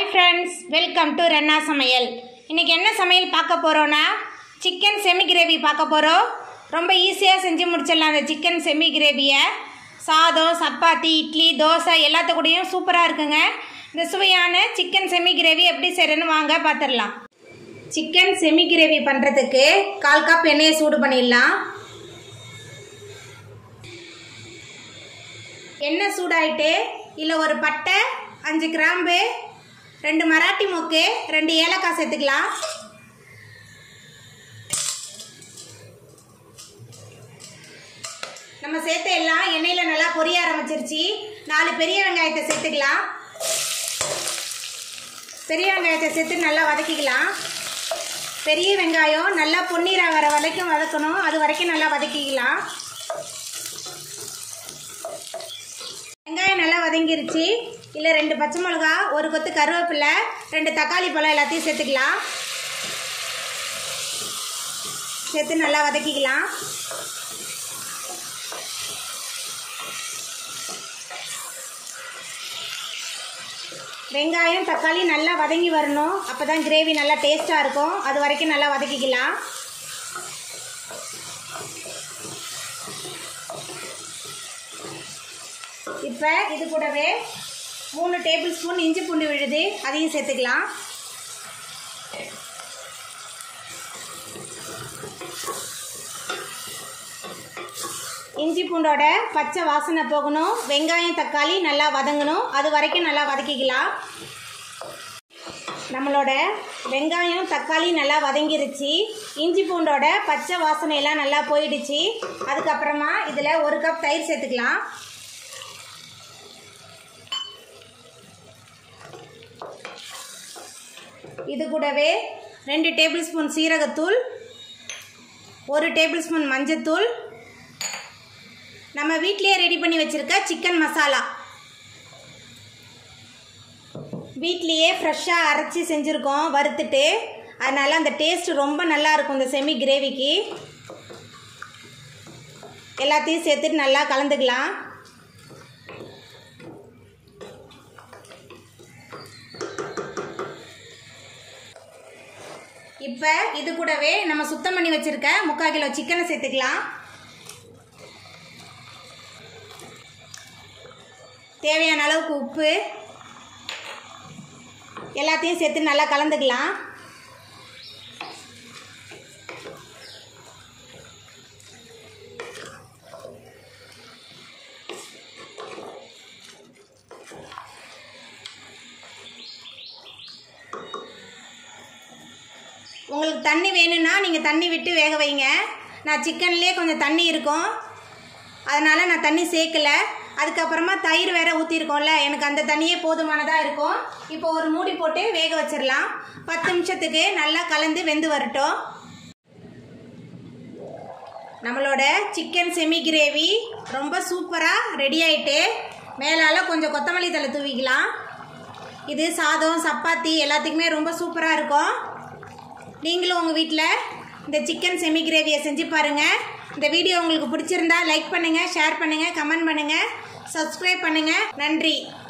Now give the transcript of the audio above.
friends welcome to ரென்னா சமையல் இன்றைக்கி என்ன சமையல் பார்க்க போகிறோன்னா சிக்கன் செமி கிரேவி பார்க்க போகிறோம் ரொம்ப ஈஸியாக செஞ்சு முடிச்சிடலாம் அந்த சிக்கன் செமி கிரேவியை சாதம் சப்பாத்தி இட்லி தோசை எல்லாத்து கூடயும் சூப்பராக இருக்குங்க இந்த சுவையான சிக்கன் செமி கிரேவி எப்படி செய்கிறேன்னு வாங்க பார்த்துடலாம் சிக்கன் செமி கிரேவி பண்ணுறதுக்கு கால் கப் எண்ணெயை சூடு பண்ணிடலாம் எண்ணெய் சூடாயிட்டு இல்லை ஒரு பட்டை அஞ்சு கிராம்பு ரெண்டு மராட்டி மொக்கு ரெண்டு ஏலக்காய் சேர்த்துக்கலாம் நம்ம சேர்த்த எல்லாம் எண்ணெயில் நல்லா பொரிய ஆரம்பிச்சிருச்சு நாலு பெரிய வெங்காயத்தை சேர்த்துக்கலாம் பெரிய வெங்காயத்தை சேர்த்து நல்லா வதக்கிக்கலாம் பெரிய வெங்காயம் நல்லா பொன்னீராக வர வரைக்கும் வதக்கணும் அது வரைக்கும் நல்லா வதக்கிக்கலாம் வெங்காயம் நல்லா வதங்கிருச்சு இல்லை ரெண்டு பச்சை மிளகா ஒரு கொத்து கருவேப்பிலை ரெண்டு தக்காளி பழம் எல்லாத்தையும் சேர்த்துக்கலாம் சேர்த்து நல்லா வதக்கிக்கலாம் வெங்காயம் தக்காளி நல்லா வதங்கி வரணும் அப்போ தான் கிரேவி நல்லா டேஸ்ட்டாக இருக்கும் அது வரைக்கும் நல்லா வதக்கிக்கலாம் இப்போ இது கூடவே மூணு டேபிள் ஸ்பூன் இஞ்சி பூண்டு விழுது அதையும் சேர்த்துக்கலாம் இஞ்சி பூண்டோட பச்சை வாசனை போகணும் வெங்காயம் தக்காளி நல்லா வதங்கணும் அது வரைக்கும் நல்லா வதக்கிக்கலாம் நம்மளோட வெங்காயம் தக்காளி நல்லா வதங்கிருச்சு இஞ்சி பூண்டோட பச்சை வாசனையெல்லாம் நல்லா போயிடுச்சு அதுக்கப்புறமா இதில் ஒரு கப் தயிர் சேர்த்துக்கலாம் இது கூடவே ரெண்டு டேபிள் ஸ்பூன் சீரகத்தூள் ஒரு டேபிள் ஸ்பூன் மஞ்சத்தூள் நம்ம வீட்லேயே ரெடி பண்ணி வச்சுருக்க சிக்கன் மசாலா வீட்லேயே ஃப்ரெஷ்ஷாக அரைச்சி செஞ்சுருக்கோம் வறுத்துட்டு அதனால் அந்த டேஸ்ட் ரொம்ப நல்லா இருக்கும் இந்த செமி கிரேவிக்கு எல்லாத்தையும் சேர்த்துட்டு நல்லா கலந்துக்கலாம் இப்போ இது கூடவே நம்ம சுத்தம் பண்ணி வச்சுருக்க முக்கால் கிலோ சிக்கனை சேர்த்துக்கலாம் தேவையான அளவுக்கு உப்பு எல்லாத்தையும் சேர்த்து நல்லா கலந்துக்கலாம் உங்களுக்கு தண்ணி வேணும்னா நீங்கள் தண்ணி விட்டு வேக வைங்க நான் சிக்கன்லேயே கொஞ்சம் தண்ணி இருக்கும் அதனால் நான் தண்ணி சேர்க்கலை அதுக்கப்புறமா தயிர் வேற ஊற்றிருக்கோம்ல எனக்கு அந்த தண்ணியே போதுமானதாக இருக்கும் இப்போ ஒரு மூடி போட்டு வேக வச்சிடலாம் பத்து நிமிஷத்துக்கு நல்லா கலந்து வெந்து வரட்டும் நம்மளோட சிக்கன் செமி கிரேவி ரொம்ப சூப்பராக ரெடி ஆயிட்டு மேலால் கொஞ்சம் கொத்தமல்லி தலை தூவிக்கலாம் இது சாதம் சப்பாத்தி எல்லாத்துக்குமே ரொம்ப சூப்பராக இருக்கும் நீங்களும் உங்கள் வீட்டில் இந்த சிக்கன் செமி கிரேவியை செஞ்சு பாருங்கள் இந்த வீடியோ உங்களுக்கு பிடிச்சிருந்தா லைக் பண்ணுங்கள் ஷேர் பண்ணுங்கள் கமெண்ட் பண்ணுங்கள் சப்ஸ்கிரைப் பண்ணுங்கள் நன்றி